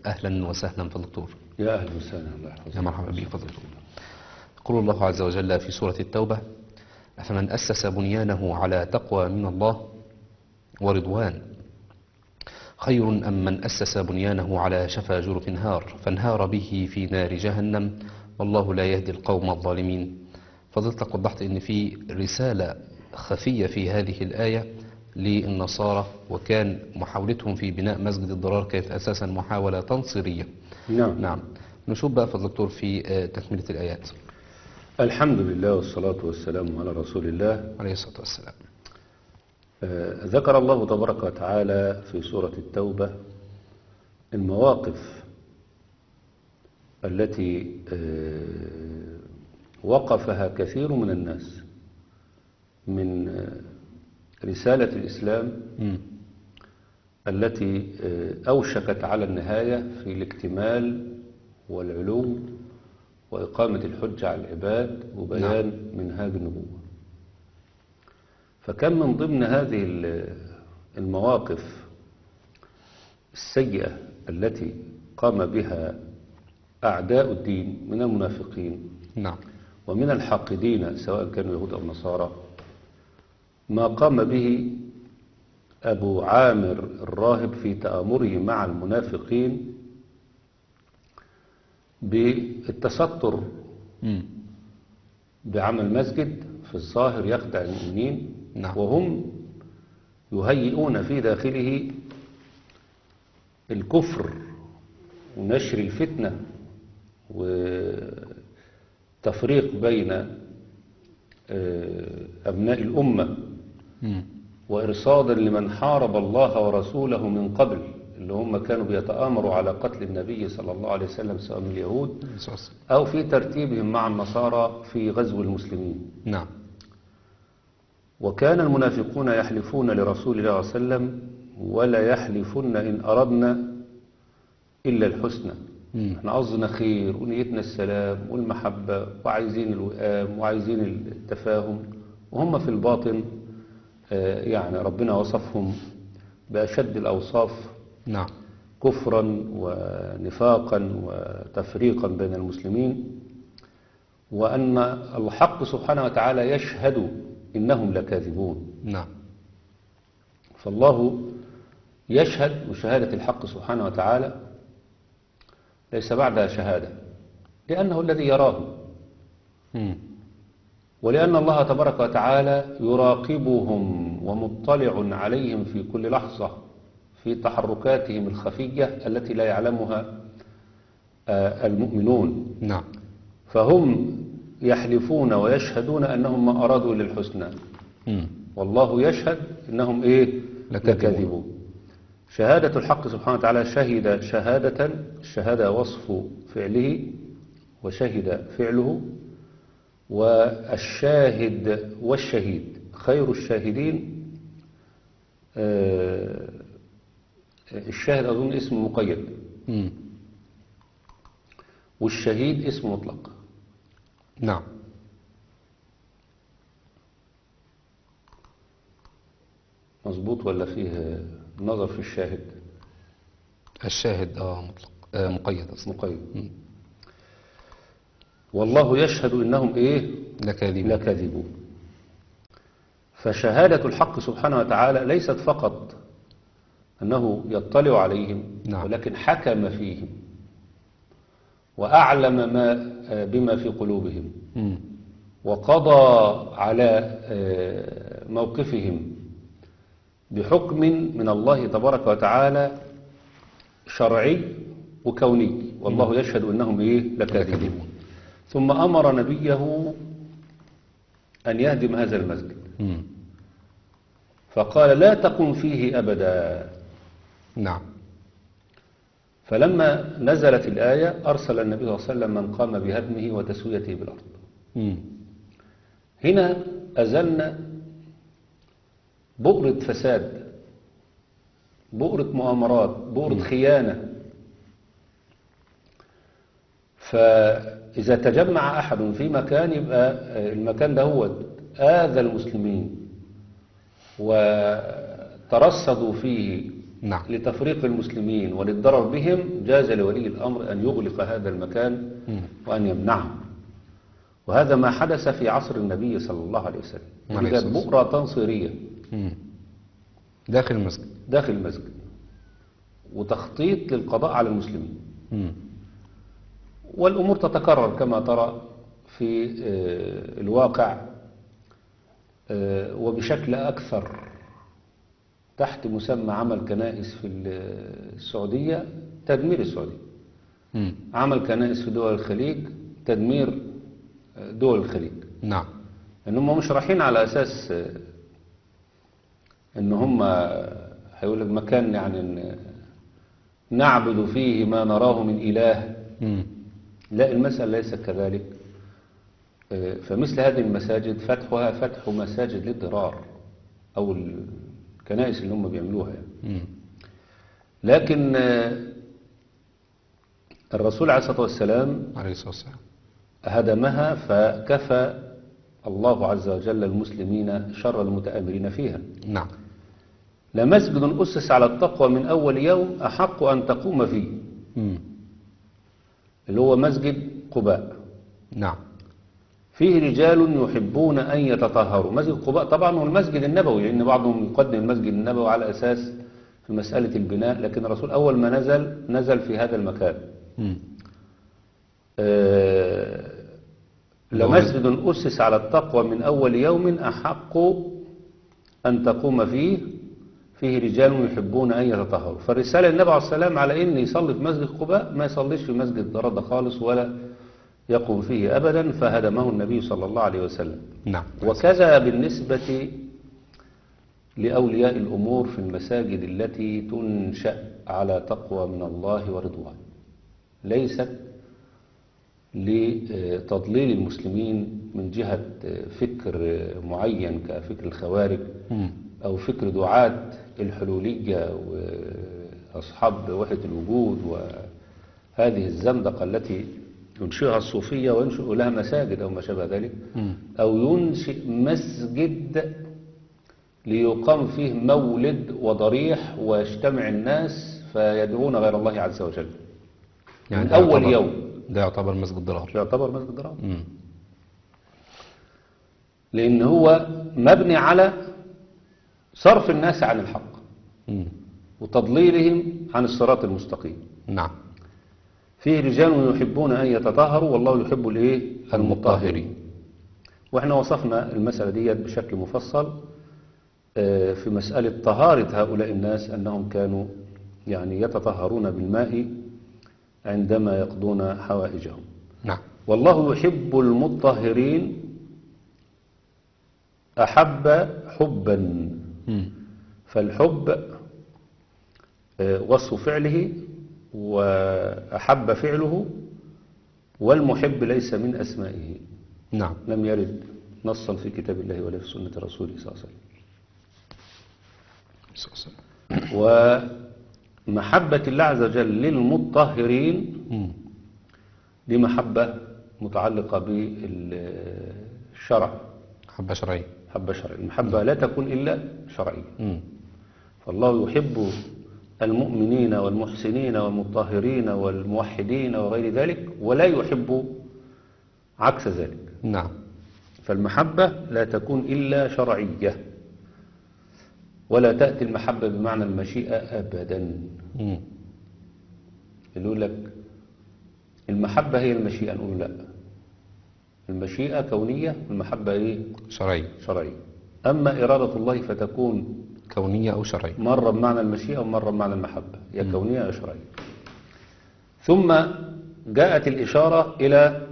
أهلا وسهلا في الدكتور يا أهلا وسهلا الله يحفظك يا مرحبا بك فضل الدكتور يقول الله عز وجل في سورة التوبة أفمن أسس بنيانه على تقوى من الله ورضوان خير أم من أسس بنيانه على شفا جرف هار فانهار به في نار جهنم والله لا يهدي القوم الظالمين فضلتك وضحت أن في رسالة خفية في هذه الآية للنصارى وكان محاولتهم في بناء مسجد الضرار كانت أساسا محاولة تنصيرية نعم نعم نشوف بقى فضل الدكتور في آه، تكملة الآيات الحمد لله والصلاة والسلام على رسول الله عليه الصلاة والسلام آه، ذكر الله تبارك وتعالى في سورة التوبة المواقف التي آه، وقفها كثير من الناس من آه، رسالة الإسلام مم. التي آه، أوشكت على النهاية في الاكتمال والعلو وإقامة الحجة على العباد وبيان منهاج النبوة فكان من ضمن هذه ال- المواقف السيئة التي قام بها أعداء الدين من المنافقين نعم ومن الحاقدين سواء كانوا يهود أو نصارى ما قام به أبو عامر الراهب في تآمره مع المنافقين بالتستر مم. بعمل مسجد في الظاهر يخدع المؤمنين نعم. وهم يهيئون في داخله الكفر ونشر الفتنة وتفريق بين آه، أبناء الأمة مم. وإرصادا لمن حارب الله ورسوله من قبل اللي هم كانوا بيتآمروا على قتل النبي صلى الله عليه وسلم سواء من اليهود عليه الصلاة والسلام. أو في ترتيبهم مع النصارى في غزو المسلمين نعم وكان المنافقون يحلفون لرسول الله صلى الله عليه وسلم ولا يحلفن إن أردنا إلا الحسنى مم. احنا قصدنا خير ونيتنا السلام والمحبة وعايزين الوئام وعايزين التفاهم وهم في الباطن آه، يعني ربنا وصفهم بأشد الأوصاف نعم كفرا ونفاقا وتفريقا بين المسلمين وأن الحق سبحانه وتعالى يشهد إنهم لكاذبون نعم فالله يشهد وشهادة الحق سبحانه وتعالى ليس بعدها شهادة لأنه الذي يراه مم. ولأن الله تبارك وتعالى يراقبهم ومطلع عليهم في كل لحظة في تحركاتهم الخفية التي لا يعلمها آه، المؤمنون نعم فهم يحلفون ويشهدون أنهم ما أرادوا إلا الحسنى مم. والله يشهد إنهم إيه لكاذبون. لكاذبون شهادة الحق سبحانه وتعالى شهد شهادة الشهادة وصف فعله وشهد فعله والشاهد والشهيد خير الشاهدين آه، الشاهد أظن اسم مقيد مم. والشهيد اسم مطلق نعم مظبوط ولا فيه نظر في الشاهد الشاهد اه مطلق آه مقيد أصلا مقيد مم. والله يشهد إنهم إيه لكاذب لكاذبون فشهادة الحق سبحانه وتعالى ليست فقط أنه يطلع عليهم نعم. ولكن حكم فيهم وأعلم ما بما في قلوبهم مم. وقضى على آه، موقفهم بحكم من الله تبارك وتعالى شرعي وكوني والله يشهد انهم ايه لكاذبون ثم امر نبيه ان يهدم هذا المسجد مم. فقال لا تقم فيه ابدا نعم فلما نزلت الايه ارسل النبي صلى الله عليه وسلم من قام بهدمه وتسويته بالارض مم. هنا أزلنا بؤرة فساد بؤرة مؤامرات بؤرة خيانة فإذا تجمع أحد في مكان يبقى المكان ده هو آذى المسلمين وترصدوا فيه نعم لتفريق المسلمين وللضرر بهم جاز لولي الأمر أن يغلق هذا المكان مم. وأن يمنعه وهذا ما حدث في عصر النبي صلى الله عليه وسلم عليه دي كانت الصلاة بؤرة تنصيرية مم. داخل المسجد داخل المسجد وتخطيط للقضاء على المسلمين مم. والأمور تتكرر كما ترى في آه، الواقع آه، وبشكل أكثر تحت مسمى عمل كنائس في السعودية تدمير السعودية مم. عمل كنائس في دول الخليج تدمير آه، دول الخليج نعم ان هم مش رايحين على اساس آه، ان هم هيقول لك مكان يعني إن نعبد فيه ما نراه من اله مم. لا المسألة ليست كذلك آه، فمثل هذه المساجد فتحها فتح مساجد للضرار أو الكنائس اللي هم بيعملوها يعني. مم. لكن آه، الرسول عليه الصلاة والسلام عليه الصلاة والسلام هدمها فكفى الله عز وجل المسلمين شر المتآمرين فيها نعم لمسجد أسس على التقوى من أول يوم أحق أن تقوم فيه مم. اللي هو مسجد قباء نعم فيه رجال يحبون أن يتطهروا مسجد قباء طبعا هو المسجد النبوي لأن بعضهم يقدم المسجد النبوي على أساس في مسألة البناء لكن الرسول أول ما نزل نزل في هذا المكان مم. آه، لمسجد أسس على التقوى من أول يوم أحق أن تقوم فيه فيه رجال يحبون أن يتطهروا فالرسالة النبي عليه السلام على إن يصلي في مسجد قباء ما يصليش في مسجد درادة خالص ولا يقوم فيه أبدا فهدمه النبي صلى الله عليه وسلم نعم وكذا بالنسبة لأولياء الأمور في المساجد التي تنشأ على تقوى من الله ورضوان ليست لتضليل المسلمين من جهة فكر معين كفكر الخوارج مم. أو فكر دعاة الحلولية وأصحاب وحدة الوجود وهذه الزندقة التي ينشئها الصوفية وينشئ لها مساجد أو ما شابه ذلك مم. أو ينشئ مسجد ليقام فيه مولد وضريح ويجتمع الناس فيدعون غير الله عز وجل من ده أول يعتبر- يوم ده يعتبر مسجد ضرار يعتبر مسجد ضرار مم. لأن هو مبني على صرف الناس عن الحق مم. وتضليلهم عن الصراط المستقيم نعم فيه رجال يحبون أن يتطهروا والله يحب الإيه المطهرين وإحنا وصفنا المسألة دي بشكل مفصل آه، في مسألة طهارة هؤلاء الناس أنهم كانوا يعني يتطهرون بالماء عندما يقضون حوائجهم نعم والله يحب المطهرين أحب حبا مم. فالحب آه، وصف فعله وأحب فعله والمحب ليس من أسمائه نعم لم يرد نصا في كتاب الله ولا في سنة رسوله صلى الله عليه وسلم صلى الله عليه وسلم. ومحبة الله عز وجل للمطهرين مم. دي محبة متعلقة بالشرع حبة شرعية محبة شرعية المحبة لا تكون إلا شرعية مم. فالله يحب المؤمنين والمحسنين والمطهرين والموحدين وغير ذلك ولا يحب عكس ذلك نعم فالمحبة لا تكون إلا شرعية ولا تأتي المحبة بمعنى المشيئة أبدا مم. اللي يقول لك المحبة هي المشيئة نقول لا المشيئة كونية والمحبة إيه شرعية شرعية أما إرادة الله فتكون كونية أو شرعية مرة بمعنى المشيئة ومرة بمعنى المحبة يا كونية يا شرعية ثم جاءت الإشارة إلى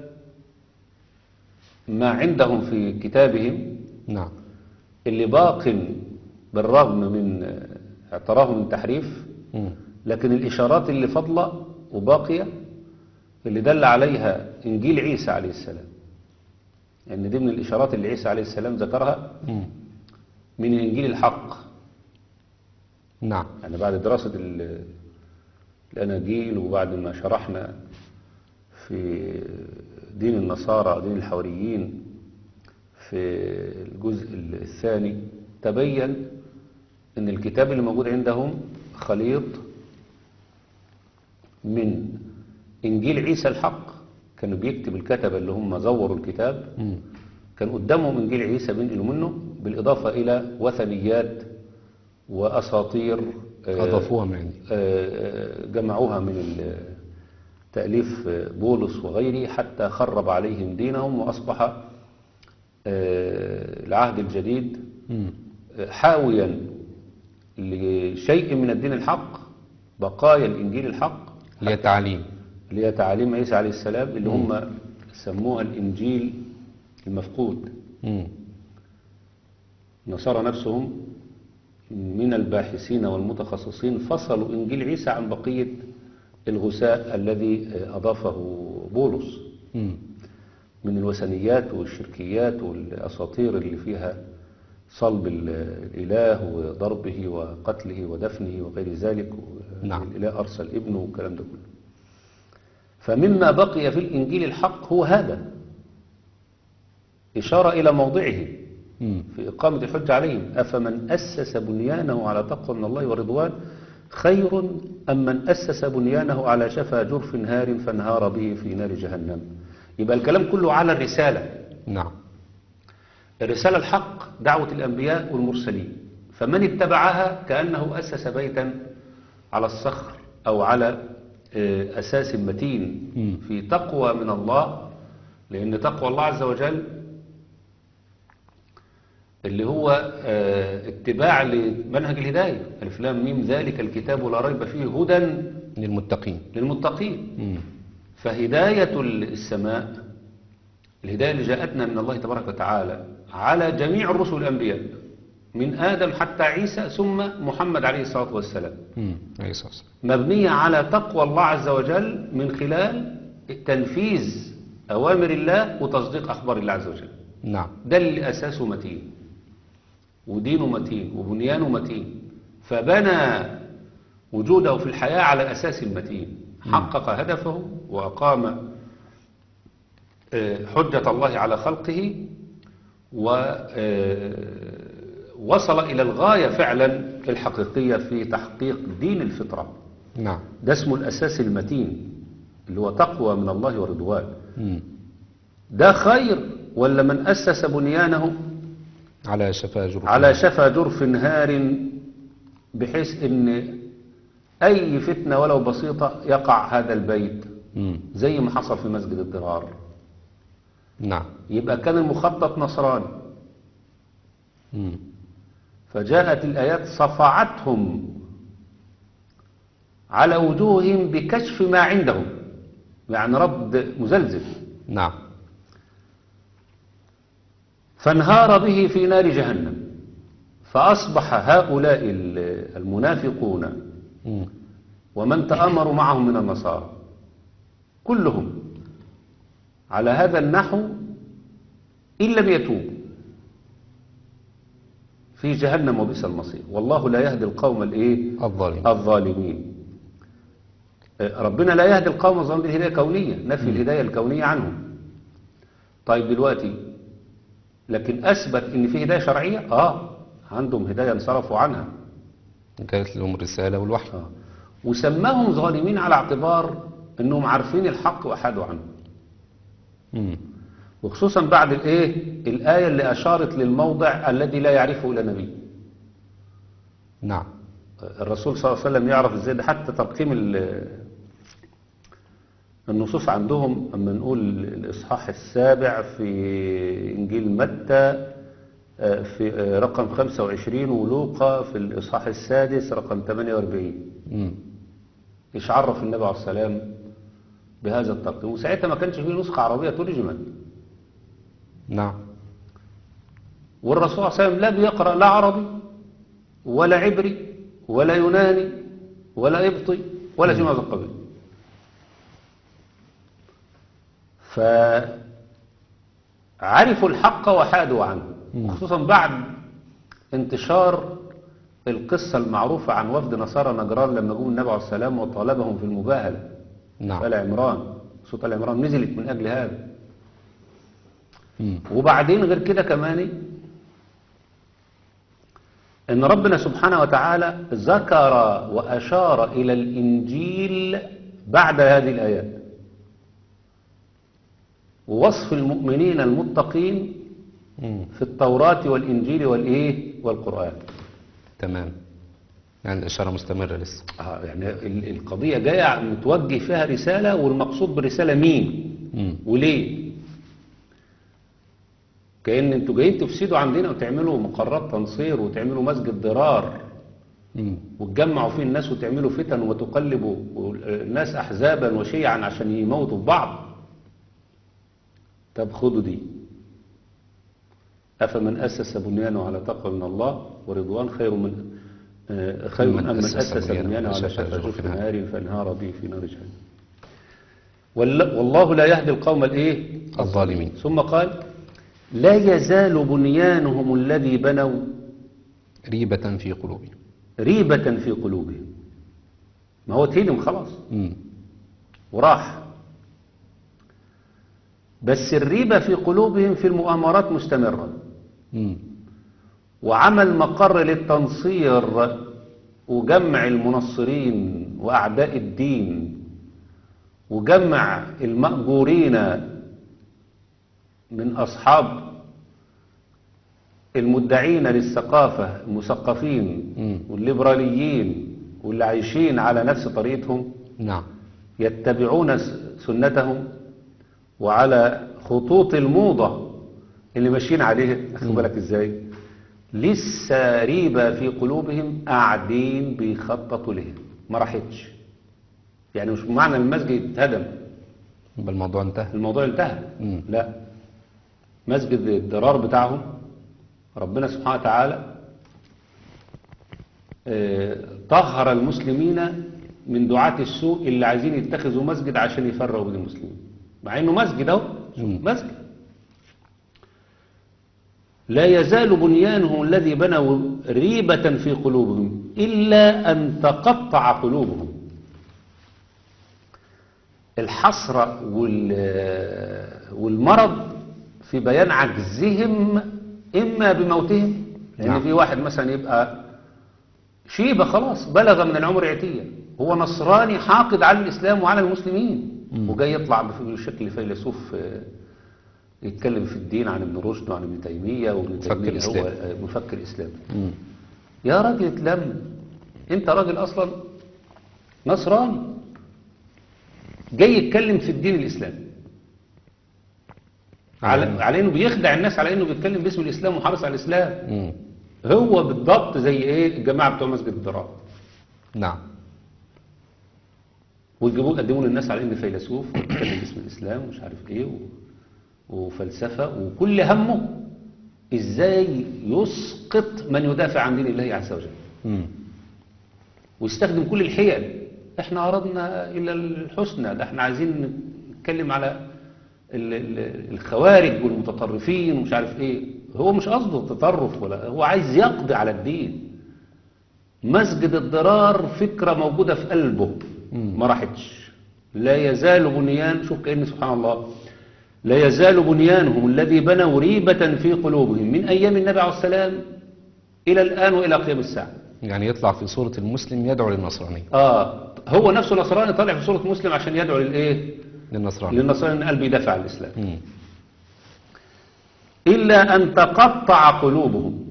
ما عندهم في كتابهم نعم اللي باق بالرغم من اعتراهم من تحريف مم. لكن الإشارات اللي فضلة وباقية اللي دل عليها إنجيل عيسى عليه السلام يعني دي من الإشارات اللي عيسى عليه السلام ذكرها مم. من الإنجيل الحق نعم يعني بعد دراسة ال- الأناجيل وبعد ما شرحنا في دين النصارى دين الحوريين في الجزء الثاني تبين أن الكتاب اللي موجود عندهم خليط من إنجيل عيسى الحق كانوا بيكتب الكتبة اللي هم زوروا الكتاب مم. كان قدامهم إنجيل عيسى بينقلوا منه بالإضافة إلى وثنيات وأساطير آه، أضافوها من عندي آه، جمعوها من ال- تأليف آه، بولس وغيره حتى خرب عليهم دينهم وأصبح آه، العهد الجديد مم. آه، حاويا لشيء من الدين الحق بقايا الإنجيل الحق اللي هي تعليم اللي هي تعاليم عيسى عليه السلام اللي هم سموها الإنجيل المفقود مم. النصارى نفسهم من الباحثين والمتخصصين فصلوا إنجيل عيسى عن بقية الغثاء الذي أضافه بولس مم. من الوثنيات والشركيات والأساطير اللي فيها صلب ال- الإله وضربه وقتله ودفنه وغير ذلك نعم. الإله أرسل ابنه والكلام ده كله فمما بقي في الإنجيل الحق هو هذا إشارة إلى موضعه مم. في إقامة الحج عليهم أفمن أسس بنيانه على تقوى من الله ورضوان خير أم من أسس بنيانه على شفا جرف هار فانهار به في نار جهنم يبقى الكلام كله على الرسالة نعم الرسالة الحق دعوة الأنبياء والمرسلين فمن اتبعها كأنه أسس بيتا على الصخر أو على آه، أساس متين مم. في تقوى من الله لأن تقوى الله عز وجل اللي هو آه، اتباع لمنهج الهداية ألف لام ميم ذلك الكتاب لا ريب فيه هدى للمتقين للمتقين مم. فهداية السماء الهداية اللي جاءتنا من الله تبارك وتعالى على جميع الرسل والأنبياء من آدم حتى عيسى ثم محمد عليه الصلاة والسلام مم. عليه الصلاة والسلام مبنية على تقوى الله عز وجل من خلال تنفيذ أوامر الله وتصديق أخبار الله عز وجل نعم ده اللي أساسه متين ودينه متين وبنيانه متين فبنى وجوده في الحياة على أساس المتين حقق هدفه وأقام آه، حجة الله على خلقه ووصل إلى الغاية فعلا الحقيقية في تحقيق دين الفطرة نعم ده اسمه الأساس المتين اللي هو تقوى من الله ورضوان مم. ده خير ولا من أسس بنيانه على شفا جرف على شفا جرف هار بحيث ان اي فتنة ولو بسيطة يقع هذا البيت مم. زي ما حصل في مسجد الضرار نعم يبقى كان المخطط نصراني مم. فجاءت الآيات صفعتهم على وجوههم بكشف ما عندهم يعني رد مزلزل نعم فانهار به في نار جهنم فأصبح هؤلاء ال- المنافقون مم. ومن تآمروا معهم من النصارى كلهم على هذا النحو إن لم يتوبوا في جهنم وبئس المصير والله لا يهدي القوم الايه الظالم الظالمين آه، ربنا لا يهدي القوم الظالمين بالهداية كونية نفي الهداية الكونية عنهم طيب دلوقتي لكن أثبت إن في هداية شرعية آه عندهم هداية انصرفوا عنها كانت لهم الرسالة والوحي آه. وسماهم ظالمين على اعتبار انهم عارفين الحق وحادوا عنه مم. وخصوصا بعد الايه الايه اللي اشارت للموضع الذي لا يعرفه الا نبي نعم الرسول صلى الله عليه وسلم يعرف ازاي ده حتى ترقيم ال- النصوص عندهم اما نقول الاصحاح السابع في انجيل متى آه، في آه، رقم 25 ولوقا في الاصحاح السادس رقم 48 مم. ايش عرف النبي عليه السلام بهذا التقييم وساعتها ما كانش فيه نسخة عربية ترجمت نعم والرسول صلى الله عليه وسلم لا بيقرأ لا عربي ولا عبري ولا يوناني ولا قبطي ولا شيء من هذا القبيل فعرفوا الحق وحادوا عنه خصوصا بعد انتشار القصة المعروفة عن وفد نصارى نجران لما جم النبي عليه السلام وطالبهم في المباهلة نعم آل عمران صوت آل عمران نزلت من أجل هذا مم. وبعدين غير كده كمان ان ربنا سبحانه وتعالى ذكر واشار الى الانجيل بعد هذه الايات ووصف المؤمنين المتقين مم. في التوراة والانجيل والايه والقرآن تمام يعني الإشارة مستمرة لسه آه يعني ال- القضية جاية متوجه فيها رسالة والمقصود برسالة مين مم. وليه كأن انتوا جايين تفسدوا عندنا وتعملوا مقرات تنصير وتعملوا مسجد ضرار مم. وتجمعوا فيه الناس وتعملوا فتن وتقلبوا الناس أحزابا وشيعا عشان يموتوا في بعض طب خدوا دي أفمن أسس بنيانه على تقوى من الله ورضوان خير من آه، خير من من أمن أسس أسس بنيانه بنيانه على على شفا شفا جرف جرف نار. نار فانهار به في نار جهنم وال- والله لا يهدي القوم الايه الظالمين ثم قال لا يزال بنيانهم الذي بنوا ريبة في قلوبهم ريبة في قلوبهم ما هو تهدم خلاص مم. وراح بس الريبة في قلوبهم في المؤامرات مستمرة مم. وعمل مقر للتنصير وجمع المنصرين وأعداء الدين وجمع المأجورين من أصحاب المدعين للثقافة المثقفين مم. والليبراليين واللي عايشين على نفس طريقتهم نعم يتبعون س- سنتهم وعلى خطوط الموضة اللي ماشيين عليها خد بالك ازاي لسه ريبة في قلوبهم قاعدين بيخططوا لها ما راحتش يعني مش معنى المسجد اتهدم يبقى الموضوع انتهى الموضوع انتهى مم. لا مسجد الضرار بتاعهم ربنا سبحانه وتعالى آه، طهر المسلمين من دعاة السوء اللي عايزين يتخذوا مسجد عشان يفرقوا بين المسلمين مع انه مسجد اهو شوف، مم. مسجد لا يزال بنيانهم الذي بنوا ريبة في قلوبهم إلا أن تقطع قلوبهم الحسرة وال- والمرض في بيان عجزهم إما بموتهم لأن نعم. في واحد مثلا يبقى شيبة خلاص بلغ من العمر عتية هو نصراني حاقد على الإسلام وعلى المسلمين مم. وجاي يطلع بشكل فيلسوف آه، يتكلم في الدين عن ابن رشد وعن ابن تيمية وابن مفكر تيمية هو إسلام. آه، مفكر إسلام مم. يا راجل اتلم انت راجل اصلا نصراني جاي يتكلم في الدين الاسلامي على, على انه بيخدع الناس على انه بيتكلم باسم الاسلام وحرص على الاسلام مم. هو بالضبط زي ايه الجماعه بتوع مسجد الضرار نعم ويجيبوه يقدموا للناس على انه فيلسوف وبيتكلم باسم الاسلام ومش عارف ايه و... وفلسفه وكل همه ازاي يسقط من يدافع عن دين الله عز وجل مم. ويستخدم كل الحيل احنا اردنا الى الحسنى ده احنا عايزين نتكلم على ال- ال- الخوارج والمتطرفين ومش عارف ايه هو مش قصده تطرف ولا هو عايز يقضي على الدين مسجد الضرار فكرة موجودة في قلبه مم. ما راحتش لا يزال بنيان شوف كأن سبحان الله لا يزال بنيانهم الذي بنوا ريبة في قلوبهم من أيام النبي عليه السلام إلى الآن وإلى قيام الساعة يعني يطلع في صورة المسلم يدعو للنصرانية آه هو نفسه نصراني طالع في صورة مسلم عشان يدعو للإيه للنصرانية للنصراني إن قلبه يدافع عن الإسلام مم. إلا أن تقطع قلوبهم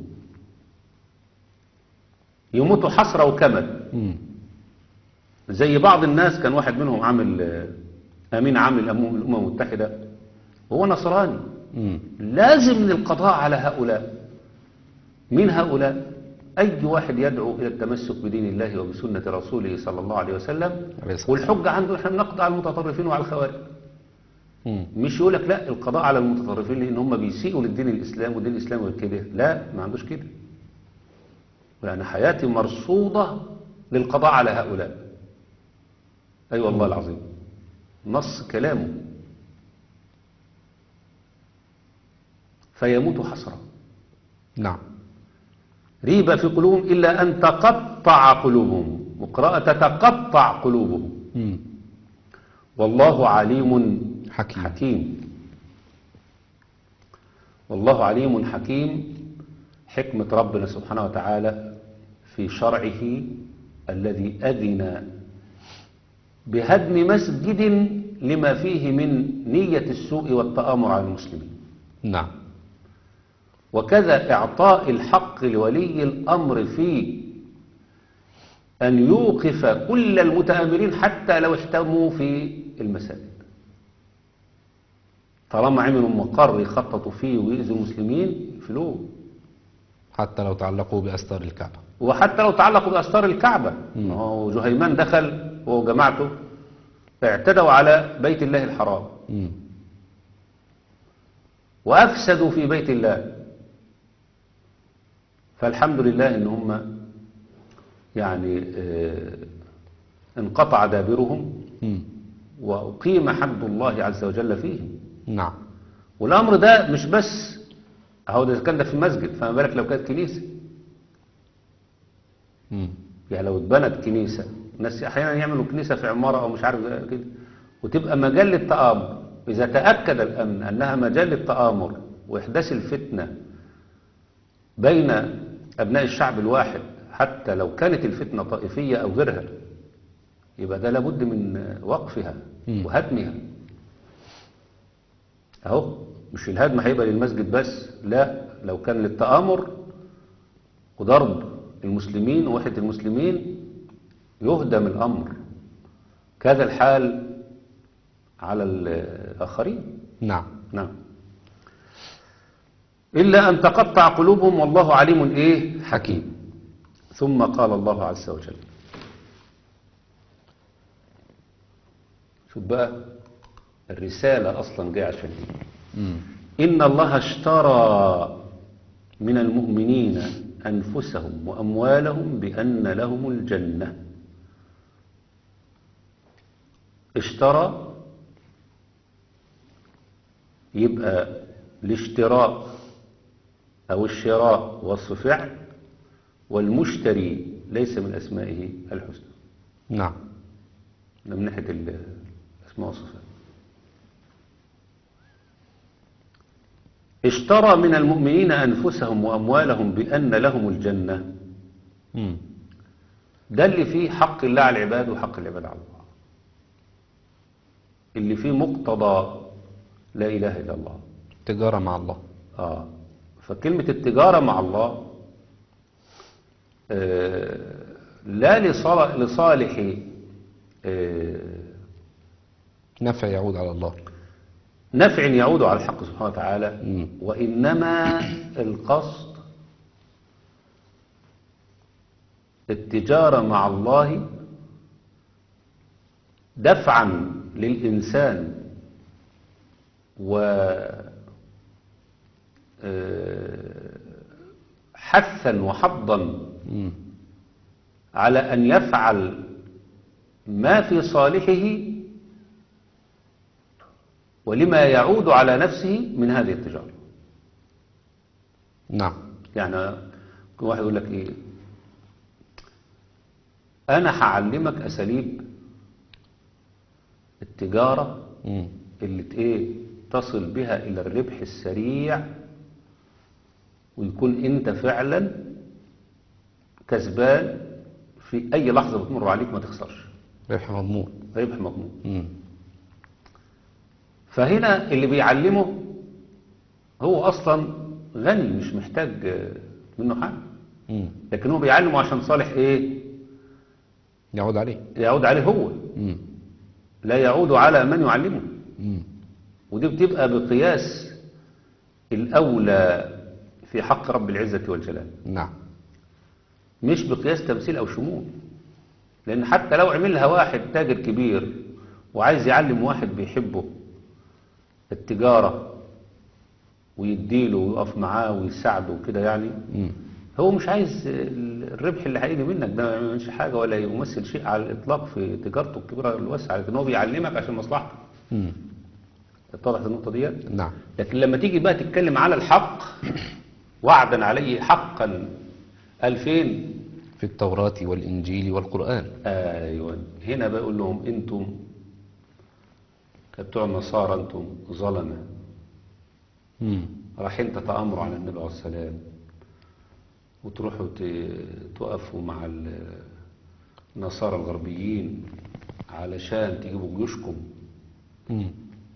يموتوا حسرة وكمد مم. زي بعض الناس كان واحد منهم عامل آه، أمين عام الأمم الأمم المتحدة وهو نصراني مم. لازم من القضاء على هؤلاء من هؤلاء أي واحد يدعو إلى التمسك بدين الله وبسنة رسوله صلى الله عليه وسلم عليه الصلاة والحجة عنده احنا بنقضي على المتطرفين وعلى الخوارج مم. مش يقول لك لا القضاء على المتطرفين لان هم بيسيئوا للدين الاسلام والدين الاسلامي كده لا ما عندوش كده لان حياتي مرصوده للقضاء على هؤلاء اي أيوة والله العظيم نص كلامه فيموت حسرة نعم ريبة في قلوبهم إلا أن تقطع قلوبهم وقراءة تتقطع قلوبهم مم. والله عليم حكيم حكيم والله عليم حكيم حكمة ربنا سبحانه وتعالى في شرعه الذي أذن بهدم مسجد لما فيه من نية السوء والتآمر على المسلمين نعم وكذا إعطاء الحق لولي الأمر في أن يوقف كل المتآمرين حتى لو احتموا في المساجد طالما عملوا مقر يخططوا فيه ويؤذوا المسلمين يقفلوه حتى لو تعلقوا بأستار الكعبة وحتى لو تعلقوا بأستار الكعبة ما هو جهيمان دخل هو وجماعته اعتدوا على بيت الله الحرام مم. وأفسدوا في بيت الله فالحمد لله إن هم يعني آه، انقطع دابرهم مم. وأقيم حمد الله عز وجل فيهم نعم والأمر ده مش بس أهو ده كان ده في المسجد فما بالك لو كانت كنيسة مم. يعني لو اتبنت كنيسة الناس أحيانا يعملوا كنيسة في عمارة أو مش عارف زي كده وتبقى مجال للتآمر إذا تأكد الأمن أنها مجال للتآمر وإحداث الفتنة بين أبناء الشعب الواحد حتى لو كانت الفتنة طائفية أو غيرها يبقى ده لابد من وقفها مم. وهدمها أهو مش الهدم هيبقى للمسجد بس لا لو كان للتآمر وضرب المسلمين ووحدة المسلمين يهدم الأمر كذا الحال على الآخرين نعم نعم إلا أن تقطع قلوبهم والله عليم إيه حكيم ثم قال الله عز وجل شوف بقى الرسالة أصلا جاية عشان إيه مم. إن الله اشترى من المؤمنين أنفسهم وأموالهم بأن لهم الجنة اشترى يبقى الاشتراء أو الشراء وصف فعل والمشتري ليس من أسمائه الحسنى نعم ده من ناحية الأسماء والصفات اشترى من المؤمنين أنفسهم وأموالهم بأن لهم الجنة مم. ده اللي فيه حق الله على العباد وحق العباد على الله اللي فيه مقتضى لا إله إلا الله تجارة مع الله آه. فكلمة التجارة مع الله آه لا لصالح, لصالح آه نفع يعود على الله نفع يعود على الحق سبحانه وتعالى مم. وإنما القصد التجارة مع الله دفعا للإنسان و آه، حثا وحضا مم. على أن يفعل ما في صالحه ولما يعود على نفسه من هذه التجارة نعم يعني كل واحد يقول لك ايه انا هعلمك اساليب التجارة مم. اللي ت- ايه تصل بها الى الربح السريع ويكون انت فعلا كسبان في اي لحظة بتمر عليك ما تخسرش ربح مضمون ربح مضمون مم. فهنا اللي بيعلمه هو اصلا غني مش محتاج آه، منه حاجة مم. لكن هو بيعلمه عشان صالح ايه يعود عليه يعود عليه هو مم. لا يعود على من يعلمه مم. ودي بتبقى بقياس الأولى في حق رب العزة والجلال نعم مش بقياس تمثيل أو شمول لأن حتى لو عملها واحد تاجر كبير وعايز يعلم واحد بيحبه التجارة ويديله ويقف معاه ويساعده وكده يعني مم. هو مش عايز الربح اللي هيجي منك ده ما يعملش حاجة ولا يمثل شيء على الإطلاق في تجارته الكبيرة الواسعة لكن هو بيعلمك عشان مصلحته مم. اتضحت النقطة ديت نعم لكن لما تيجي بقى تتكلم على الحق وعدا عليه حقا ألفين في التوراة والإنجيل والقرآن أيوة هنا بقول لهم أنتم بتوع النصارى أنتم ظلمة مم. رايحين تتآمروا على النبي عليه السلام وتروحوا ت- تقفوا مع ال- النصارى الغربيين علشان تجيبوا جيوشكم مم.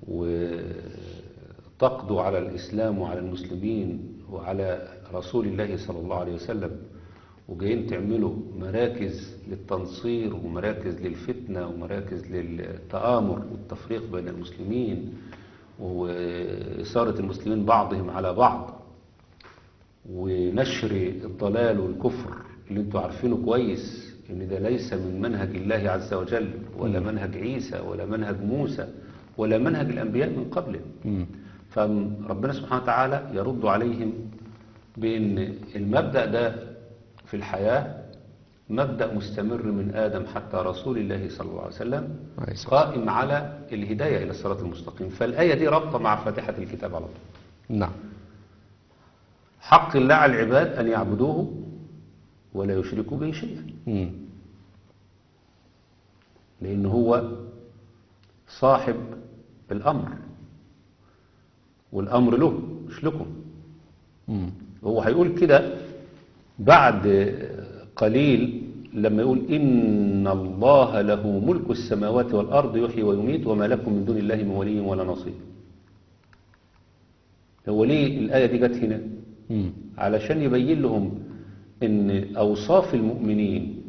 وتقضوا على الإسلام وعلى المسلمين وعلى رسول الله صلى الله عليه وسلم وجايين تعملوا مراكز للتنصير ومراكز للفتنة ومراكز للتآمر والتفريق بين المسلمين وإثارة المسلمين بعضهم على بعض ونشر الضلال والكفر اللي انتوا عارفينه كويس ان ده ليس من منهج الله عز وجل ولا منهج عيسى ولا منهج موسى ولا منهج الانبياء من قبله مم. فربنا سبحانه وتعالى يرد عليهم بان المبدأ ده في الحياة مبدأ مستمر من آدم حتى رسول الله صلى الله عليه وسلم عليه الصلاة قائم على الهداية إلى الصراط المستقيم فالآية دي رابطة مع فاتحة الكتاب على طول نعم حق الله على العباد أن يعبدوه ولا يشركوا به شيئا مم. لأن هو صاحب الأمر والأمر له مش لكم مم. هو هيقول كده بعد قليل لما يقول إن الله له ملك السماوات والأرض يحيي ويميت وما لكم من دون الله من ولي ولا نصير هو ليه الآية دي جت هنا مم. علشان يبين لهم ان اوصاف المؤمنين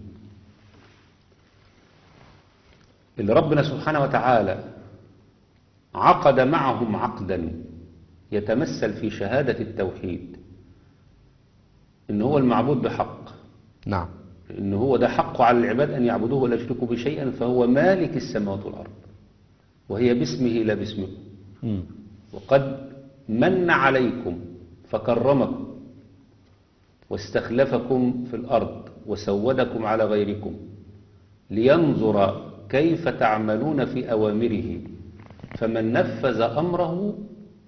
اللي ربنا سبحانه وتعالى عقد معهم عقدا يتمثل في شهادة التوحيد ان هو المعبود بحق نعم ان هو ده حقه على العباد ان يعبدوه ولا يشركوا بشيئا فهو مالك السماوات والارض وهي باسمه لا باسمكم مم. وقد من عليكم فكرمكم واستخلفكم في الأرض وسودكم على غيركم لينظر كيف تعملون في أوامره فمن نفذ أمره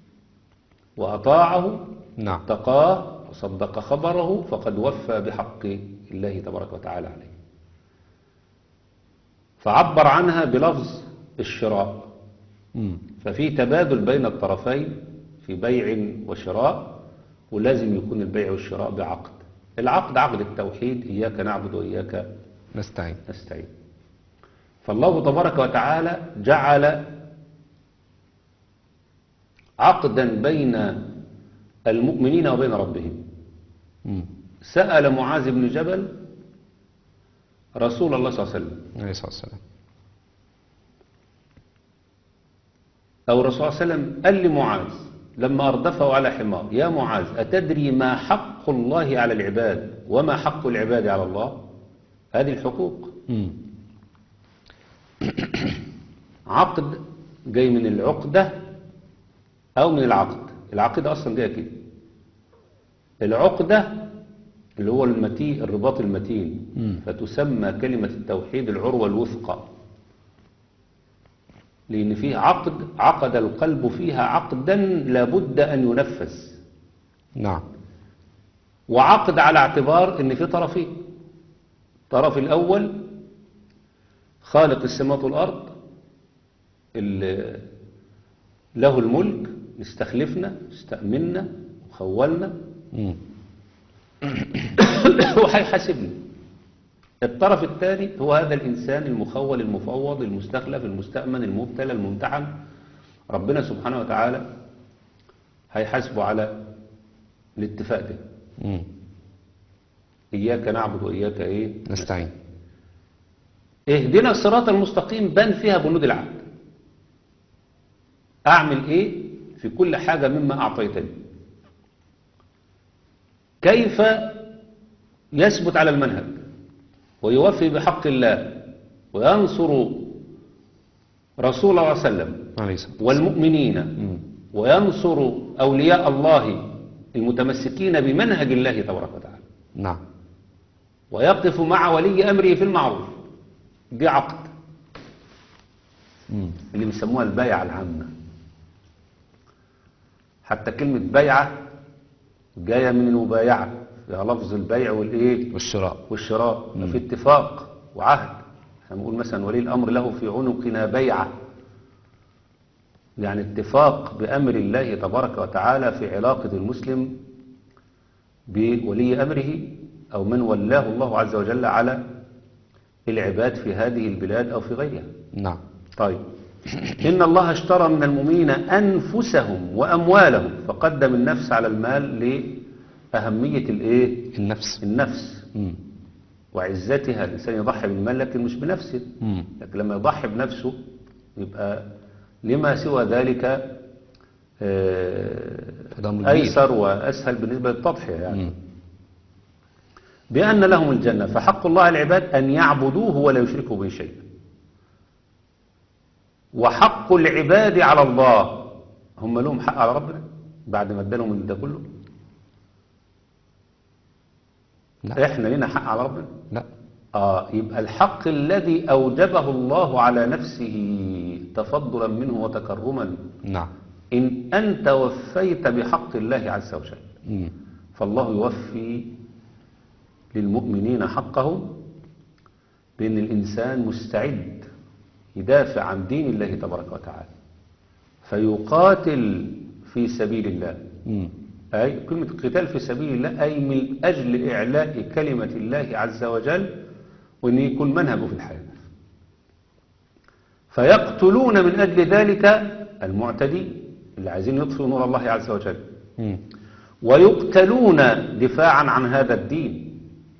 وأطاعه نعم اتقاه وصدق خبره فقد وفى بحق الله تبارك وتعالى عليه فعبر عنها بلفظ الشراء مم. ففي تبادل بين الطرفين في بيع وشراء ولازم يكون البيع والشراء بعقد العقد عقد التوحيد إياك نعبد وإياك نستعين نستعين فالله تبارك وتعالى جعل عقدا بين المؤمنين وبين ربهم مم. سأل معاذ بن جبل رسول الله صلى الله عليه وسلم عليه الصلاة والسلام أو الرسول صلى الله عليه وسلم قال لمعاذ لما أردفه على حمار يا معاذ أتدري ما حق الله على العباد وما حق العباد على الله هذه الحقوق مم. عقد جاي من العقدة أو من العقد العقيدة أصلا جاية كده العقدة اللي هو المتين الرباط المتين مم. فتسمى كلمة التوحيد العروة الوثقى لأن فيه عقد عقد القلب فيها عقدا لابد أن ينفذ نعم وعقد على اعتبار ان في طرفين الطرف الاول خالق السماوات والارض اللي له الملك استخلفنا استأمنا وخولنا مم. وهيحاسبنا الطرف الثاني هو هذا الإنسان المخول المفوض المستخلف المستأمن المبتلى الممتحن ربنا سبحانه وتعالى هيحاسبه على الاتفاق ده مم. إياك نعبد وإياك إيه نستعين اهدنا الصراط المستقيم بان فيها بنود العهد أعمل إيه في كل حاجة مما أعطيتني كيف يثبت على المنهج ويوفي بحق الله وينصر رسول الله صلى الله عليه وسلم عليه الصلاة والسلام والمؤمنين مم. وينصر أولياء الله المتمسكين بمنهج الله تبارك وتعالى نعم ويقف مع ولي أمره في المعروف دي عقد مم. اللي بيسموها البيعة العامة حتى كلمة بيعة جاية من المبايعة فيها لفظ البيع والإيه والشراء والشراء في اتفاق وعهد احنا بنقول مثلا ولي الأمر له في عنقنا بيعة يعني اتفاق بأمر الله تبارك وتعالى في علاقة المسلم بولي أمره أو من ولاه الله عز وجل على العباد في هذه البلاد أو في غيرها نعم طيب إن الله اشترى من المؤمنين أنفسهم وأموالهم فقدم النفس على المال لأهمية الإيه؟ النفس النفس مم. وعزتها الإنسان يضحي بالمال لكن مش بنفسه مم. لكن لما يضحي بنفسه يبقى لما سوى ذلك آه، هذا أمر كبير. أيسر وأسهل بالنسبة للتضحية يعني مم. بأن لهم الجنة فحق الله على العباد أن يعبدوه ولا يشركوا به شيئا وحق العباد على الله هم لهم حق على ربنا بعد ما ادالهم من ده كله لا احنا لنا حق على ربنا لا آه يبقى الحق الذي أوجبه الله على نفسه تفضلا منه وتكرما نعم إن أنت وفيت بحق الله عز وجل مم. فالله يوفي للمؤمنين حقهم بأن الإنسان مستعد يدافع عن دين الله تبارك وتعالى فيقاتل في سبيل الله مم. أي كلمة قتال في سبيل الله أي من أجل إعلاء كلمة الله عز وجل وأن يكون منهجه في الحياة فيقتلون من أجل ذلك المعتدين اللي عايزين يطفئوا نور الله عز وجل مم. ويقتلون دفاعا عن هذا الدين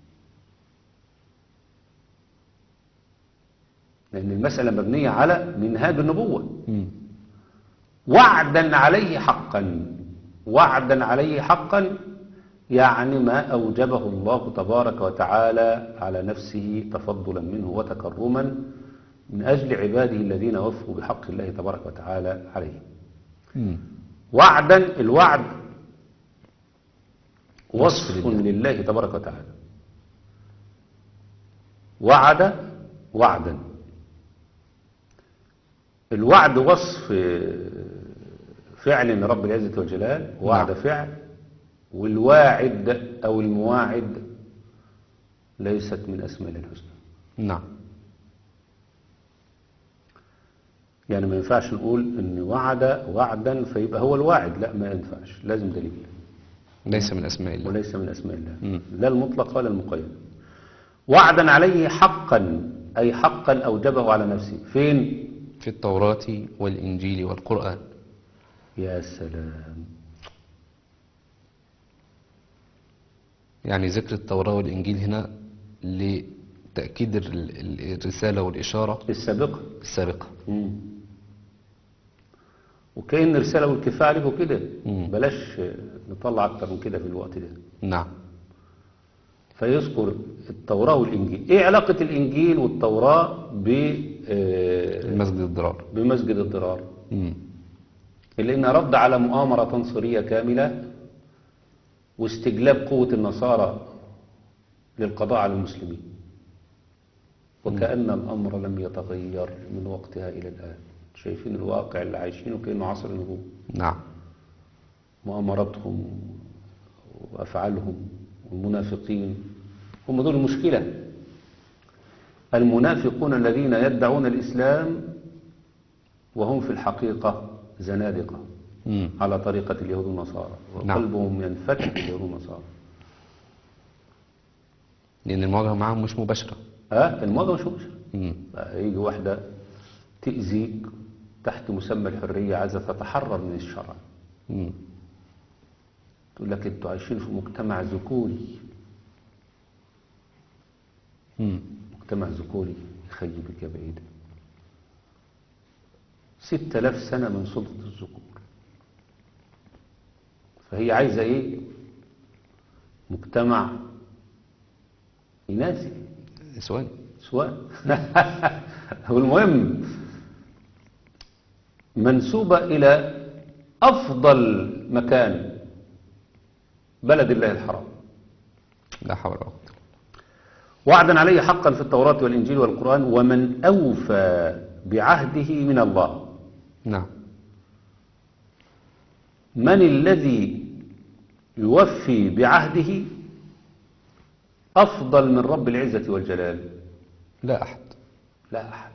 لأن المسألة مبنية على منهاج النبوة مم. وعدا عليه حقا وعدا عليه حقا يعني ما أوجبه الله تبارك وتعالى على نفسه تفضلا منه وتكرما من أجل عباده الذين وفوا بحق الله تبارك وتعالى عليه مم. وعدا الوعد وصف وصف لله. لله تبارك وتعالى وعد وعدا الوعد وصف فعل رب العزة والجلال وعد نعم. فعل والواعد أو المواعد ليست من أسماء الله الحسنى نعم يعني ما ينفعش نقول ان وعد وعدا فيبقى هو الواعد لا ما ينفعش لازم دليل ليس من أسماء الله وليس من أسماء الله مم. لا المطلق ولا المقيد وعدا عليه حقا أي حقا أوجبه على نفسه فين في التوراة والإنجيل والقرآن يا سلام يعني ذكر التوراة والإنجيل هنا لتأكيد ال- ال- الرسالة والإشارة السابقة السابقة مم. وكأن رسالة والكفاية عليكم كده مم. بلاش نطلع أكتر من كده في الوقت ده نعم فيذكر التوراة والإنجيل إيه علاقة الإنجيل والتوراة ب آه، المسجد الضرار بمسجد الضرار مم. لأن رد على مؤامرة تنصيرية كاملة واستجلاب قوة النصارى للقضاء على المسلمين وكأن الأمر لم يتغير من وقتها إلى الآن شايفين الواقع اللي عايشينه كأنه عصر النبوة نعم مؤامراتهم وأفعالهم والمنافقين هم دول المشكلة المنافقون الذين يدعون الإسلام وهم في الحقيقة زنادقة مم. على طريقة اليهود والنصارى نعم. وقلبهم ينفتح اليهود والنصارى لأن المواجهة معهم مش مباشرة ها الموضوع مش مباشر مم. بقى يجي واحدة تأذيك تحت مسمى الحرية عايزة تتحرر من الشرع مم. تقول لك انتوا عايشين في مجتمع ذكوري مم. مجتمع ذكوري يخيبك يا بعيد ستة آلاف سنة من سلطة الذكور فهي عايزة ايه مجتمع إناثي سؤال سواء هو المهم منسوبة إلى أفضل مكان بلد الله الحرام لا حول ولا قوة وعدا عليه حقا في التوراة والإنجيل والقرآن ومن أوفى بعهده من الله نعم من الذي يوفي بعهده أفضل من رب العزة والجلال لا أحد لا أحد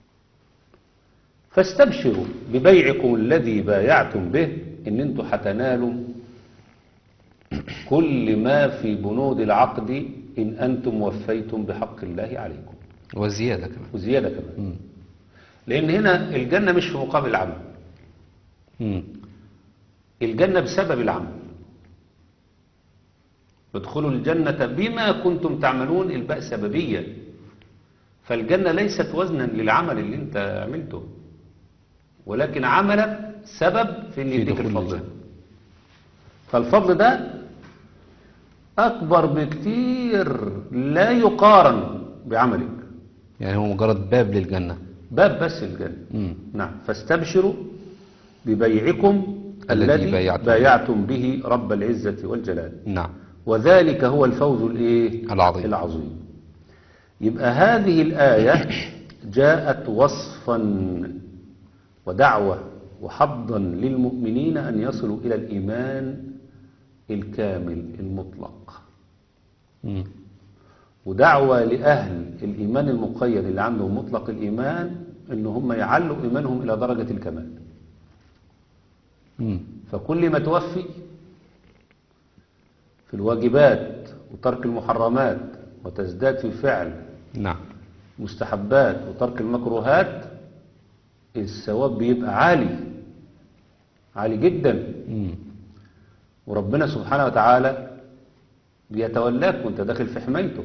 فاستبشروا ببيعكم الذي بايعتم به إن انتم هتنالوا كل ما في بنود العقد إن أنتم وفيتم بحق الله عليكم وزيادة كمان وزيادة كمان مم. لأن هنا الجنة مش في مقابل العمل مم. الجنة بسبب العمل ادخلوا الجنة بما كنتم تعملون الباء سببية فالجنة ليست وزنا للعمل اللي انت عملته ولكن عملك سبب في ان في يديك دخول الفضل الجنة. فالفضل ده أكبر بكتير لا يقارن بعملك يعني هو مجرد باب للجنة باب بس الجنة مم. نعم فاستبشروا ببيعكم الذي الذي بايعتم. بايعتم به رب العزة والجلال نعم وذلك هو الفوز الايه العظيم. العظيم يبقى هذه الآية جاءت وصفا ودعوة وحضا للمؤمنين أن يصلوا إلى الإيمان الكامل المطلق مم. ودعوة لأهل الإيمان المقيد اللي عندهم مطلق الإيمان إن هم يعلوا إيمانهم إلى درجة الكمال مم. فكل ما توفي في الواجبات وترك المحرمات وتزداد في فعل نعم مستحبات وترك المكروهات الثواب بيبقى عالي عالي جدا مم. وربنا سبحانه وتعالى بيتولاك وانت داخل في حمايته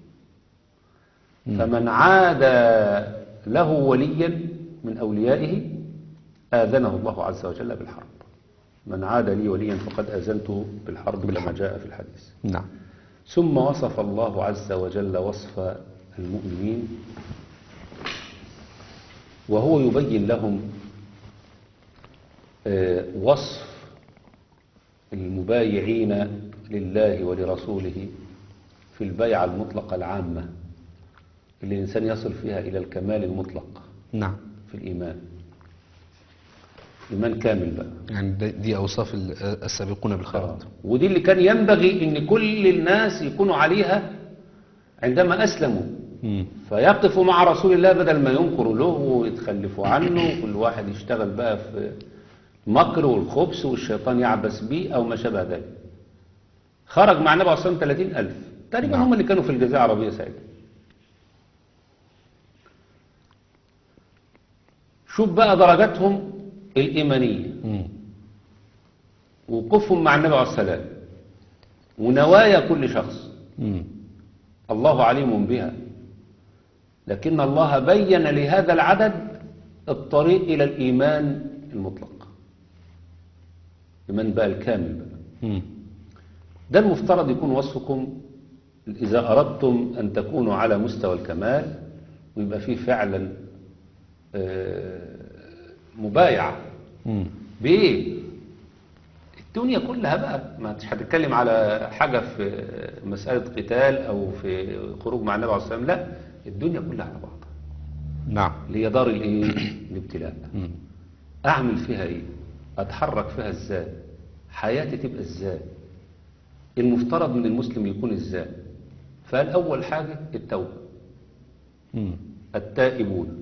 فمن عاد له وليا من أوليائه آذنه الله عز وجل بالحرب من عاد لي وليا فقد آذنته بالحرب كما جاء في الحديث نعم ثم وصف الله عز وجل وصف المؤمنين وهو يبين لهم آه، وصف المبايعين لله ولرسوله في البيعة المطلقة العامة اللي الإنسان يصل فيها إلى الكمال المطلق نعم في الإيمان إيمان كامل بقى يعني دي- دي أوصاف ال- السابقون بالخيرات ودي اللي كان ينبغي ان كل الناس يكونوا عليها عندما اسلموا مم. فيقفوا مع رسول الله بدل ما ينكروا له ويتخلفوا عنه كل واحد يشتغل بقى في مكر والخبث والشيطان يعبس بيه او ما شابه ذلك خرج مع النبي عليه الصلاه والسلام 30000 تقريبا نعم. هم اللي كانوا في الجزيره العربيه ساعتها شوف بقى درجاتهم الايمانيه مم. وقوفهم مع النبي عليه السلام ونوايا كل شخص مم. الله عليم بها لكن الله بين لهذا العدد الطريق إلى الإيمان المطلق الإيمان بقى الكامل بقى مم. ده المفترض يكون وصفكم إذا أردتم أن تكونوا على مستوى الكمال ويبقى فيه فعلا آه، مبايعة مم. بإيه؟ الدنيا كلها بقى ما انتش هتتكلم على حاجة في مسألة قتال أو في خروج مع النبي عليه الصلاة والسلام لا الدنيا كلها على بعضها نعم اللي هي دار الايه الابتلاء مم. اعمل فيها ايه اتحرك فيها ازاي حياتي تبقى ازاي المفترض من المسلم يكون ازاي فقال اول حاجة التوبة مم. التائبون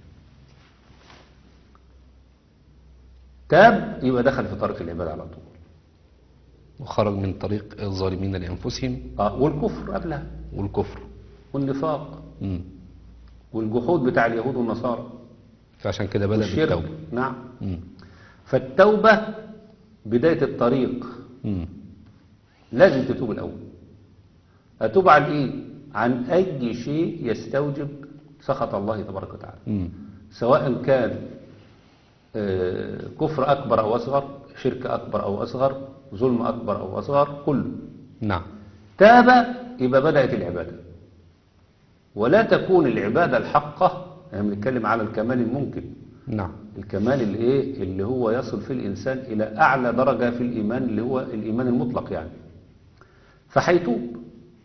تاب يبقى دخل في طريق العبادة على طول وخرج من طريق الظالمين لأنفسهم آه والكفر قبلها والكفر والنفاق مم. والجحود بتاع اليهود والنصارى فعشان كده بدأ والشرك بالتوبة نعم مم. فالتوبة بداية الطريق مم. لازم تتوب الأول أتوب عن إيه؟ عن أي شيء يستوجب سخط الله تبارك وتعالى مم. سواء كان آه، كفر أكبر أو أصغر شرك أكبر أو أصغر ظلم أكبر أو أصغر كله نعم تاب يبقى بدأت العبادة ولا تكون العبادة الحقة يعني بنتكلم على الكمال الممكن نعم الكمال اللي ايه اللي هو يصل فيه الانسان الى اعلى درجه في الايمان اللي هو الايمان المطلق يعني فهيتوب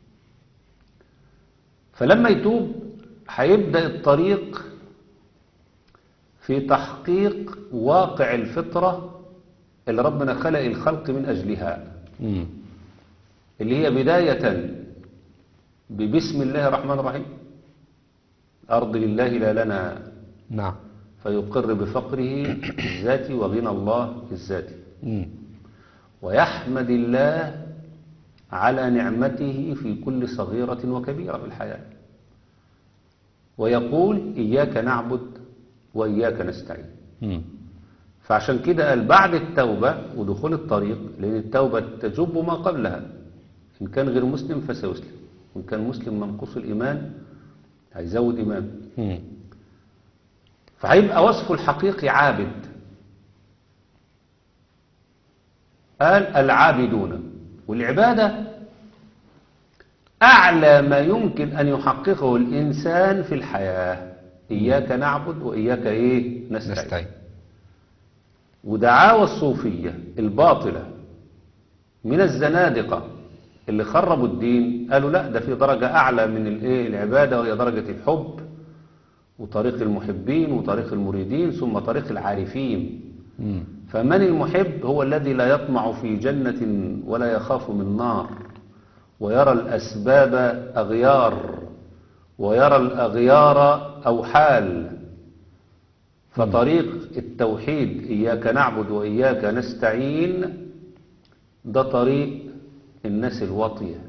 فلما يتوب هيبدا الطريق في تحقيق واقع الفطره اللي ربنا خلق الخلق من اجلها مم. اللي هي بدايه ببسم الله الرحمن الرحيم ارض لله لا لنا نعم فيقر بفقره الذاتي وغنى الله الذاتي مم. ويحمد الله على نعمته في كل صغيرة وكبيرة في الحياة ويقول إياك نعبد وإياك نستعين مم. فعشان كده قال بعد التوبة ودخول الطريق لأن التوبة تجب ما قبلها إن كان غير مسلم فسيسلم وإن كان مسلم منقوص الإيمان هيزود إيمان مم. فهيبقى وصفه الحقيقي عابد قال العابدون والعبادة أعلى ما يمكن أن يحققه الإنسان في الحياة إياك نعبد وإياك إيه نستعين نستعين ودعاوى الصوفية الباطلة من الزنادقة اللي خربوا الدين قالوا لا ده في درجة أعلى من الإيه العبادة وهي درجة الحب وطريق المحبين وطريق المريدين ثم طريق العارفين مم. فمن المحب هو الذي لا يطمع في جنة ولا يخاف من نار ويرى الأسباب أغيار ويرى الأغيار أوحال فطريق التوحيد إياك نعبد وإياك نستعين ده طريق الناس الواطية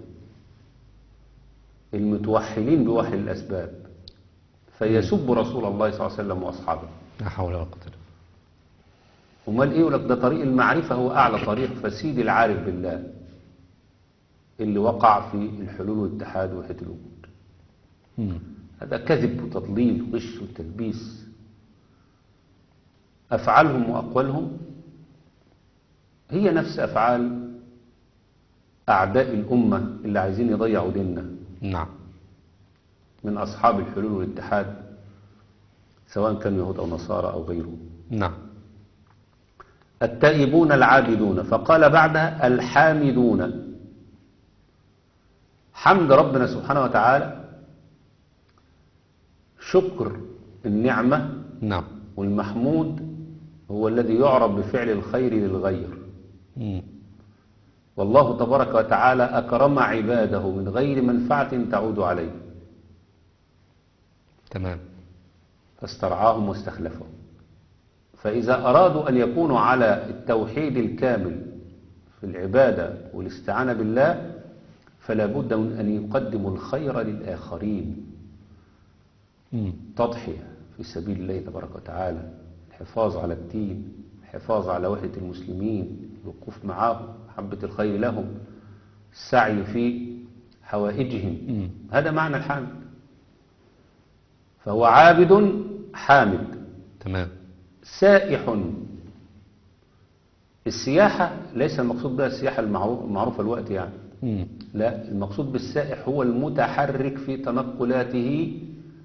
المتوحلين بوحي الأسباب فيسب رسول الله صلى الله عليه وسلم وأصحابه لا حول ولا قوة إلا بالله امال ايه يقول لك ده طريق المعرفة هو أعلى طريق فسيد العارف بالله اللي وقع في الحلول والاتحاد وحيد الوجود مم. هذا كذب وتضليل وغش وتلبيس أفعالهم وأقوالهم هي نفس أفعال أعداء الأمة اللي عايزين يضيعوا ديننا نعم من أصحاب الحلول والاتحاد سواء كانوا يهود أو نصارى أو غيرهم نعم التائبون العابدون فقال بعدها الحامدون حمد ربنا سبحانه وتعالى شكر النعمة نعم والمحمود هو الذي يعرف بفعل الخير للغير مم. والله تبارك وتعالى أكرم عباده من غير منفعة تعود عليه تمام فاسترعاهم واستخلفهم فإذا أرادوا أن يكونوا على التوحيد الكامل في العبادة والاستعانة بالله فلا بد من أن يقدموا الخير للآخرين مم. تضحية في سبيل الله تبارك وتعالى الحفاظ على الدين الحفاظ على وحدة المسلمين الوقوف معهم محبة الخير لهم السعي في حوائجهم مم. هذا معنى الحامد فهو عابد حامد تمام سائح السياحة ليس المقصود بها السياحة المعرو- المعروفة الوقت يعني مم. لا المقصود بالسائح هو المتحرك في تنقلاته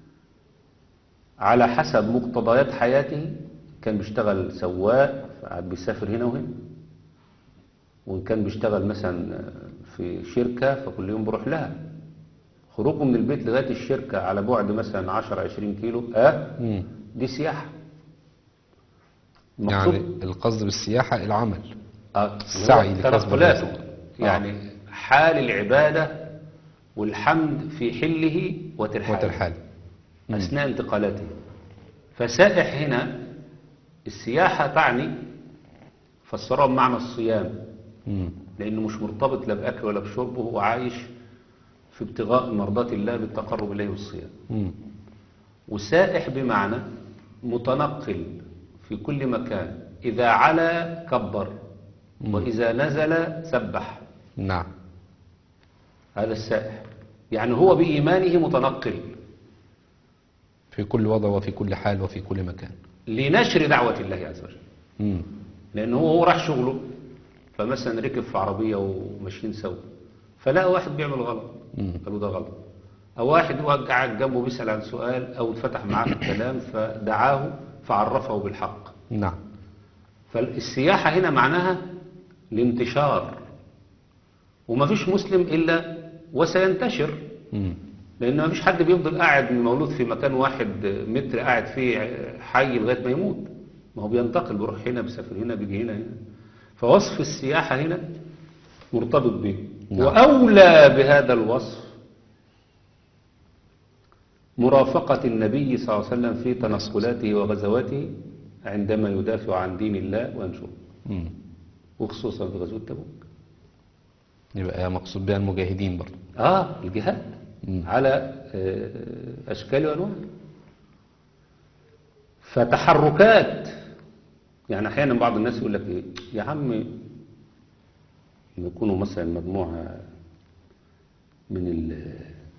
على حسب مقتضيات حياته كان بيشتغل سواق فقعد بيسافر هنا وهنا وإن كان بيشتغل مثلا في شركة فكل يوم بروح لها خروجه من البيت لغاية الشركة على بعد مثلا 10 20 كيلو اه مم. دي سياحة يعني المقصود القصد بالسياحة العمل آه، السعي اللي هو لكسب تنقلاته الرزق. يعني حال العبادة والحمد في حله وترحاله وترحال مم. أثناء انتقالاته فسائح هنا السياحة تعني فسرها بمعنى الصيام مم. لأنه مش مرتبط لا بأكل ولا بشرب هو عايش في ابتغاء مرضات الله بالتقرب إليه والصيام مم. وسائح بمعنى متنقل في كل مكان إذا علا كبر وإذا نزل سبح نعم هذا السائح يعني هو بإيمانه متنقل في كل وضع وفي كل حال وفي كل مكان لنشر دعوة الله عز وجل مم. لأنه هو راح شغله فمثلا ركب في عربية وماشيين سوا فلقى واحد بيعمل غلط مم. قالوا ده غلط أو واحد هو قاعد جنبه بيسأل عن سؤال أو اتفتح معاه في الكلام فدعاه فعرفه بالحق نعم فالسياحة هنا معناها الانتشار وما فيش مسلم إلا وسينتشر مم. لأن ما فيش حد بيفضل قاعد مولود في مكان واحد متر قاعد فيه حي لغاية ما يموت ما هو بينتقل بيروح هنا بيسافر هنا بيجي هنا هنا فوصف السياحة هنا مرتبط به نعم. وأولى بهذا الوصف مرافقة النبي صلى الله عليه وسلم في تنقلاته وغزواته عندما يدافع عن دين الله وينشره مم. وخصوصا في غزوة تبوك يبقى مقصود بها المجاهدين برضه اه الجهاد مم. على آه، اشكال وانواع فتحركات يعني احيانا بعض الناس يقول لك ايه يا عم لما يكونوا مثلا مجموعه من ال-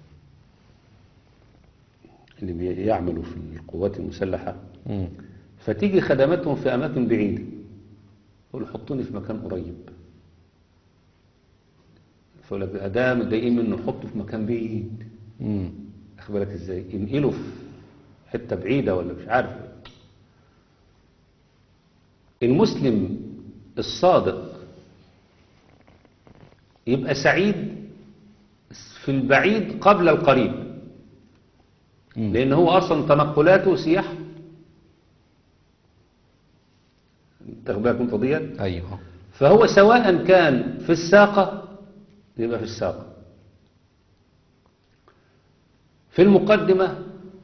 اللي بيعملوا في القوات المسلحه مم. فتيجي خدماتهم في اماكن بعيده يقول حطوني في مكان قريب فيقول لك ده متضايقين منه حطه في مكان بعيد مم. اخد بالك ازاي ينقله في حته بعيده ولا مش عارف المسلم الصادق يبقى سعيد في البعيد قبل القريب مم. لان هو اصلا تنقلاته سياحه تاخد بالك من قضيه ايوه فهو سواء كان في الساقة يبقى في الساقة في المقدمة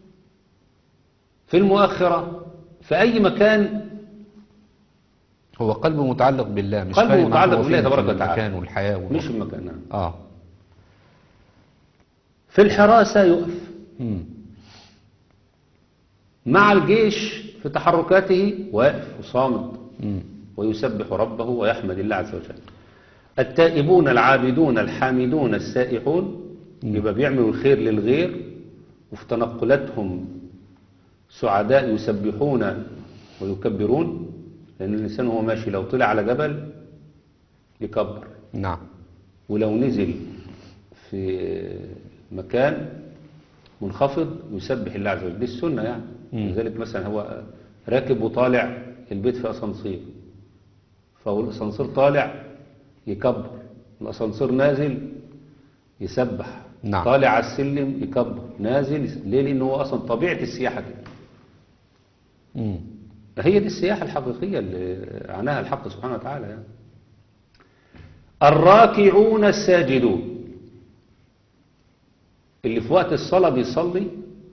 في المؤخرة في أي مكان هو قلبه متعلق بالله مش قلبه فارق معاه متعلق هو بالله فين تبارك في وتعالى. المكان والحياة والروح. مش المكان نعم. اه في الحراسة يقف مم. مع الجيش في تحركاته واقف وصامت مم. ويسبح ربه ويحمد الله عز وجل التائبون العابدون الحامدون السائحون يبقى بيعملوا الخير للغير وفي تنقلاتهم سعداء يسبحون ويكبرون لأن الإنسان وهو ماشي لو طلع على جبل يكبر نعم ولو نزل في مكان منخفض يسبح الله عز وجل دي السنة يعني مم. لذلك مثلا هو راكب وطالع البيت في أسانسير فهو الأسانسير طالع يكبر الأسانسير نازل يسبح نعم. طالع على السلم يكبر نازل يس- ليه لأنه هو أصلا طبيعة السياحة كده مم. هي دي السياحة الحقيقية اللي عناها الحق سبحانه وتعالى يعني. الراكعون الساجدون اللي في وقت الصلاة بيصلي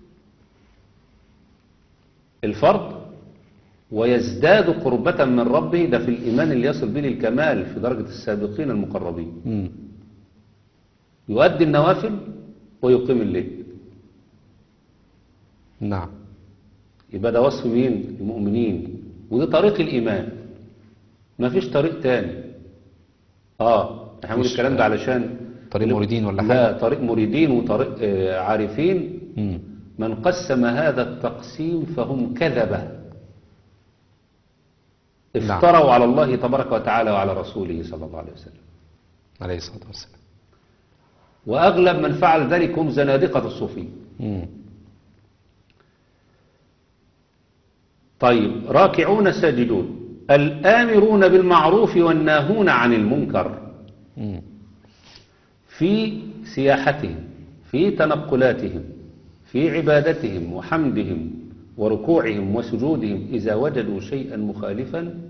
الفرض ويزداد قربة من ربه ده في الإيمان اللي يصل به للكمال في درجة السابقين المقربين مم. يؤدي النوافل ويقيم الليل نعم يبقى ده وصف مين المؤمنين ودي طريق الإيمان ما فيش طريق تاني اه احنا بنقول مفيش الكلام ده علشان طريق مريدين ولا لا حاجة؟ طريق مريدين وطريق آه، عارفين مم. من قسم هذا التقسيم فهم كذبة نعم. افتروا على الله تبارك وتعالى وعلى رسوله صلى الله عليه وسلم عليه الصلاة والسلام وأغلب من فعل ذلك هم زنادقة الصوفية مم. طيب راكعون ساجدون الآمرون بالمعروف والناهون عن المنكر مم. في سياحتهم في تنقلاتهم في عبادتهم وحمدهم وركوعهم وسجودهم إذا وجدوا شيئا مخالفا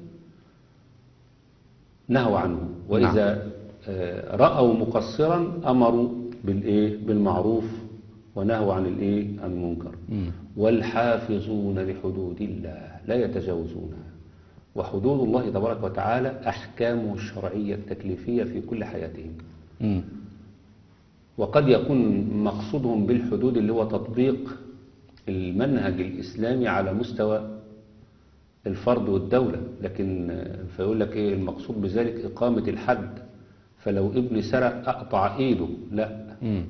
نهوا عنه وإذا آه، رأوا مقصرا أمروا بالإيه بالمعروف ونهوا عن الإيه عن المنكر مم. والحافظون لحدود الله لا يتجاوزونها وحدود الله تبارك وتعالى أحكامه الشرعية التكليفية في كل حياتهم مم. وقد يكون مقصودهم بالحدود اللي هو تطبيق المنهج الإسلامي على مستوى الفرد والدولة لكن آه، فيقول لك إيه المقصود بذلك إقامة الحد فلو ابن سرق أقطع إيده لا مم.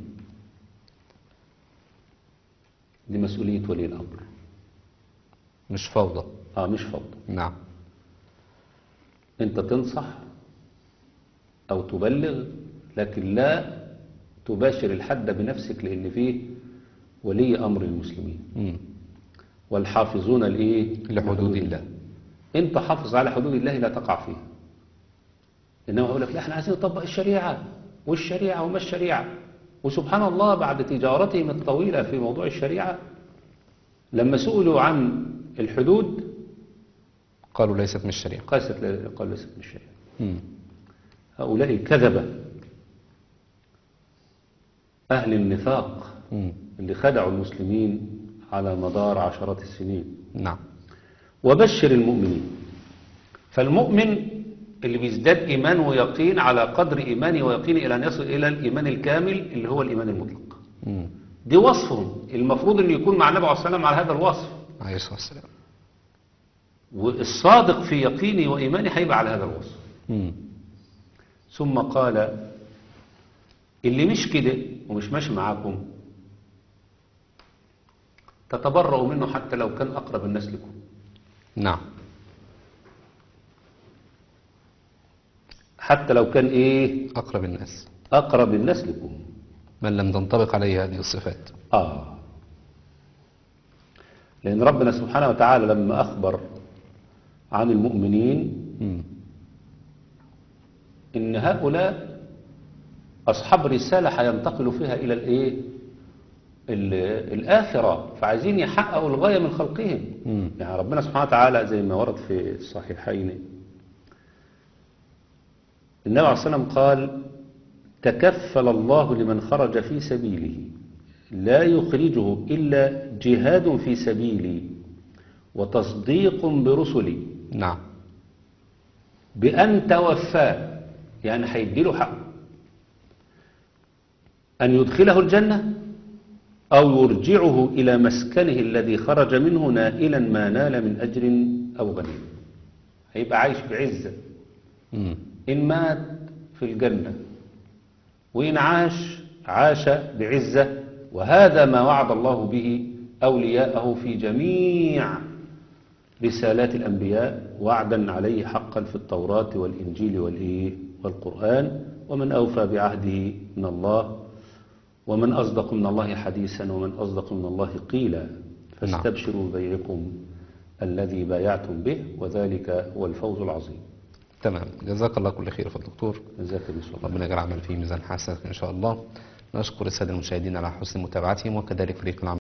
دي مسؤولية ولي الأمر مش فوضى آه مش فوضى نعم أنت تنصح أو تبلغ لكن لا تباشر الحد بنفسك لأن فيه ولي أمر المسلمين مم. والحافظون لإيه؟ لحدود الله أنت حافظ على حدود الله لا تقع فيها إنما يقول لك لا احنا عايزين نطبق الشريعة والشريعة وما الشريعة وسبحان الله بعد تجارتهم الطويلة في موضوع الشريعة لما سئلوا عن الحدود قالوا ليست من الشريعة قاست قال ليست من الشريعة مم. هؤلاء الكذبة أهل النفاق مم. اللي خدعوا المسلمين على مدار عشرات السنين نعم وبشر المؤمنين فالمؤمن اللي بيزداد إيمان ويقين على قدر إيمانه ويقينه إلى أن يصل إلى الإيمان الكامل اللي هو الإيمان المطلق مم. دي وصفهم المفروض أن يكون مع النبي عليه الصلاة والسلام على هذا الوصف عليه الصلاة والسلام والصادق في يقينه وإيمانه هيبقى على هذا الوصف مم. ثم قال اللي مش كده ومش ماشي معاكم تتبرأوا منه حتى لو كان أقرب الناس لكم نعم حتى لو كان إيه أقرب الناس أقرب الناس لكم من لم تنطبق عليه هذه الصفات آه لأن ربنا سبحانه وتعالى لما أخبر عن المؤمنين مم. إن هؤلاء أصحاب رسالة هينتقلوا فيها إلى الإيه ال- الآخرة فعايزين يحققوا الغاية من خلقهم مم. يعني ربنا سبحانه وتعالى زي ما ورد في الصحيحين النبي عليه الصلاة والسلام قال تكفل الله لمن خرج في سبيله لا يخرجه إلا جهاد في سبيلي وتصديق برسلي نعم بأن توفاه يعني هيديله حق أن يدخله الجنة أو يرجعه إلى مسكنه الذي خرج منه نائلا ما نال من أجر أو غنيمة هيبقى عايش بعزة مم. إن مات في الجنة وإن عاش عاش بعزة وهذا ما وعد الله به أولياءه في جميع رسالات الأنبياء وعدا عليه حقا في التوراة والإنجيل والإيه والقرآن ومن أوفى بعهده من الله ومن أصدق من الله حديثا ومن أصدق من الله قيلا فاستبشروا بيعكم الذي بايعتم به وذلك هو الفوز العظيم تمام جزاك الله كل خير يا الدكتور جزاك الله خير. ربنا يجعل عمل فيه ميزان حسنات إن شاء الله نشكر السادة المشاهدين على حسن متابعتهم وكذلك فريق العمل